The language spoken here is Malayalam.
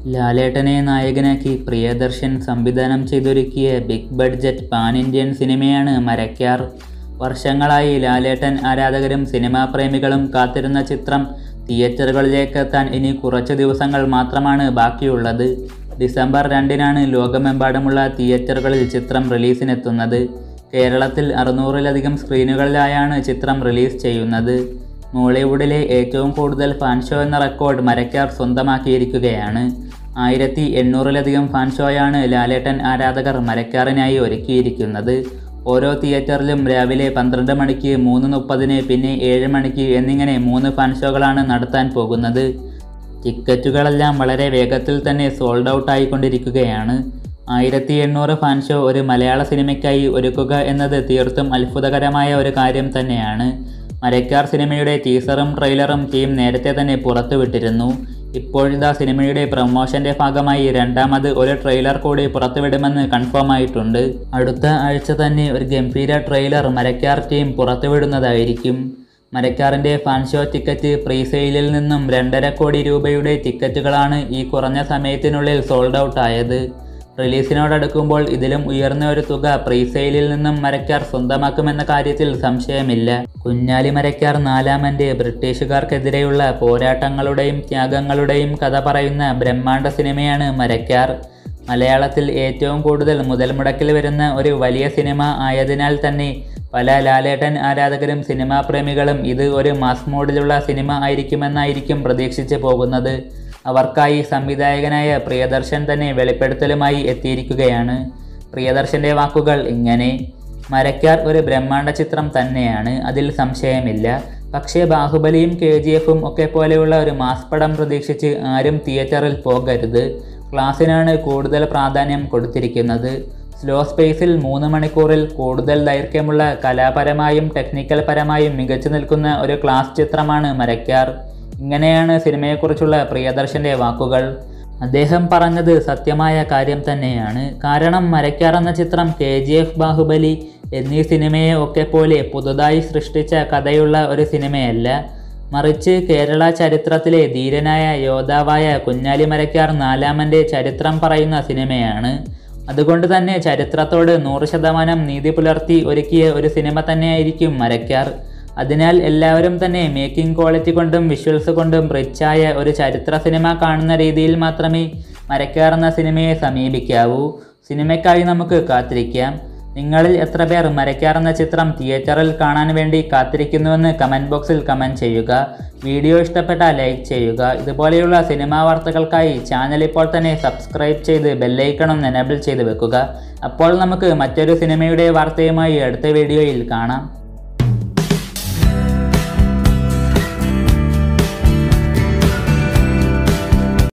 ലാലേട്ടനെ നായകനാക്കി പ്രിയദർശൻ സംവിധാനം ചെയ്തൊരുക്കിയ ബിഗ് ബഡ്ജറ്റ് പാൻ ഇന്ത്യൻ സിനിമയാണ് മരക്കാർ വർഷങ്ങളായി ലാലേട്ടൻ ആരാധകരും സിനിമാ പ്രേമികളും കാത്തിരുന്ന ചിത്രം തിയേറ്ററുകളിലേക്ക് എത്താൻ ഇനി കുറച്ച് ദിവസങ്ങൾ മാത്രമാണ് ബാക്കിയുള്ളത് ഡിസംബർ രണ്ടിനാണ് ലോകമെമ്പാടുമുള്ള തിയേറ്ററുകളിൽ ചിത്രം റിലീസിനെത്തുന്നത് കേരളത്തിൽ അറുന്നൂറിലധികം സ്ക്രീനുകളിലായാണ് ചിത്രം റിലീസ് ചെയ്യുന്നത് മോളിവുഡിലെ ഏറ്റവും കൂടുതൽ ഫാൻ ഷോ എന്ന റെക്കോർഡ് മരക്കാർ സ്വന്തമാക്കിയിരിക്കുകയാണ് ആയിരത്തി എണ്ണൂറിലധികം ഫാൻ ഷോയാണ് ലാലേട്ടൻ ആരാധകർ മരക്കാറിനായി ഒരുക്കിയിരിക്കുന്നത് ഓരോ തിയേറ്ററിലും രാവിലെ പന്ത്രണ്ട് മണിക്ക് മൂന്ന് മുപ്പതിന് പിന്നെ ഏഴ് മണിക്ക് എന്നിങ്ങനെ മൂന്ന് ഫാൻ ഷോകളാണ് നടത്താൻ പോകുന്നത് ടിക്കറ്റുകളെല്ലാം വളരെ വേഗത്തിൽ തന്നെ സോൾഡ് ഔട്ട് ആയിക്കൊണ്ടിരിക്കുകയാണ് ആയിരത്തി എണ്ണൂറ് ഫാൻ ഷോ ഒരു മലയാള സിനിമയ്ക്കായി ഒരുക്കുക എന്നത് തീർത്തും അത്ഭുതകരമായ ഒരു കാര്യം തന്നെയാണ് മരക്കാർ സിനിമയുടെ ടീസറും ട്രെയിലറും ടീം നേരത്തെ തന്നെ പുറത്തുവിട്ടിരുന്നു ഇപ്പോഴിതാ സിനിമയുടെ പ്രൊമോഷന്റെ ഭാഗമായി രണ്ടാമത് ഒരു ട്രെയിലർ കൂടി പുറത്തുവിടുമെന്ന് കൺഫേം ആയിട്ടുണ്ട് അടുത്ത ആഴ്ച തന്നെ ഒരു ഗംഭീര ട്രെയിലർ മരക്കാർ ടീം പുറത്തുവിടുന്നതായിരിക്കും മരക്കാറിൻ്റെ ഫാൻ ഷോ ടിക്കറ്റ് പ്രീസെയിലിൽ നിന്നും രണ്ടര കോടി രൂപയുടെ ടിക്കറ്റുകളാണ് ഈ കുറഞ്ഞ സമയത്തിനുള്ളിൽ സോൾഡ് ഔട്ട് ആയത് റിലീസിനോടടുക്കുമ്പോൾ ഇതിലും ഉയർന്ന ഒരു തുക പ്രീസെയിലിൽ നിന്നും മരക്കാർ സ്വന്തമാക്കുമെന്ന കാര്യത്തിൽ സംശയമില്ല കുഞ്ഞാലി മരക്കാർ നാലാമൻ്റെ ബ്രിട്ടീഷുകാർക്കെതിരെയുള്ള പോരാട്ടങ്ങളുടെയും ത്യാഗങ്ങളുടെയും കഥ പറയുന്ന ബ്രഹ്മാണ്ഡ സിനിമയാണ് മരക്കാർ മലയാളത്തിൽ ഏറ്റവും കൂടുതൽ മുതൽ മുടക്കിൽ വരുന്ന ഒരു വലിയ സിനിമ ആയതിനാൽ തന്നെ പല ലാലേട്ടൻ ആരാധകരും സിനിമാ പ്രേമികളും ഇത് ഒരു മാസ് മോഡിലുള്ള സിനിമ ആയിരിക്കുമെന്നായിരിക്കും പ്രതീക്ഷിച്ച് പോകുന്നത് അവർക്കായി സംവിധായകനായ പ്രിയദർശൻ തന്നെ വെളിപ്പെടുത്തലുമായി എത്തിയിരിക്കുകയാണ് പ്രിയദർശൻ്റെ വാക്കുകൾ ഇങ്ങനെ മരക്കാർ ഒരു ബ്രഹ്മാണ്ഡ ചിത്രം തന്നെയാണ് അതിൽ സംശയമില്ല പക്ഷേ ബാഹുബലിയും കെ ജി എഫും ഒക്കെ പോലെയുള്ള ഒരു മാസ് പടം പ്രതീക്ഷിച്ച് ആരും തിയേറ്ററിൽ പോകരുത് ക്ലാസ്സിനാണ് കൂടുതൽ പ്രാധാന്യം കൊടുത്തിരിക്കുന്നത് സ്ലോ സ്പേസിൽ മൂന്ന് മണിക്കൂറിൽ കൂടുതൽ ദൈർഘ്യമുള്ള കലാപരമായും ടെക്നിക്കൽ പരമായും മികച്ചു നിൽക്കുന്ന ഒരു ക്ലാസ് ചിത്രമാണ് മരക്കാർ ഇങ്ങനെയാണ് സിനിമയെക്കുറിച്ചുള്ള പ്രിയദർശൻ്റെ വാക്കുകൾ അദ്ദേഹം പറഞ്ഞത് സത്യമായ കാര്യം തന്നെയാണ് കാരണം മരക്കാർ എന്ന ചിത്രം കെ ജി എഫ് ബാഹുബലി എന്നീ സിനിമയെ ഒക്കെ പോലെ പുതുതായി സൃഷ്ടിച്ച കഥയുള്ള ഒരു സിനിമയല്ല മറിച്ച് കേരള ചരിത്രത്തിലെ ധീരനായ യോദ്ധാവായ കുഞ്ഞാലി മരക്കാർ നാലാമൻ്റെ ചരിത്രം പറയുന്ന സിനിമയാണ് അതുകൊണ്ട് തന്നെ ചരിത്രത്തോട് നൂറ് ശതമാനം നീതി പുലർത്തി ഒരുക്കിയ ഒരു സിനിമ തന്നെയായിരിക്കും മരക്കാർ അതിനാൽ എല്ലാവരും തന്നെ മേക്കിംഗ് ക്വാളിറ്റി കൊണ്ടും വിഷ്വൽസ് കൊണ്ടും റിച്ചായ ഒരു ചരിത്ര സിനിമ കാണുന്ന രീതിയിൽ മാത്രമേ മരക്കാർ എന്ന സിനിമയെ സമീപിക്കാവൂ സിനിമയ്ക്കായി നമുക്ക് കാത്തിരിക്കാം നിങ്ങളിൽ എത്ര പേർ മരക്കാർ എന്ന ചിത്രം തിയേറ്ററിൽ കാണാൻ വേണ്ടി കാത്തിരിക്കുന്നുവെന്ന് കമൻറ്റ് ബോക്സിൽ കമൻറ്റ് ചെയ്യുക വീഡിയോ ഇഷ്ടപ്പെട്ടാൽ ലൈക്ക് ചെയ്യുക ഇതുപോലെയുള്ള സിനിമാ വാർത്തകൾക്കായി ചാനൽ ഇപ്പോൾ തന്നെ സബ്സ്ക്രൈബ് ചെയ്ത് ബെല്ലൈക്കണം എനേബിൾ ചെയ്ത് വെക്കുക അപ്പോൾ നമുക്ക് മറ്റൊരു സിനിമയുടെ വാർത്തയുമായി അടുത്ത വീഡിയോയിൽ കാണാം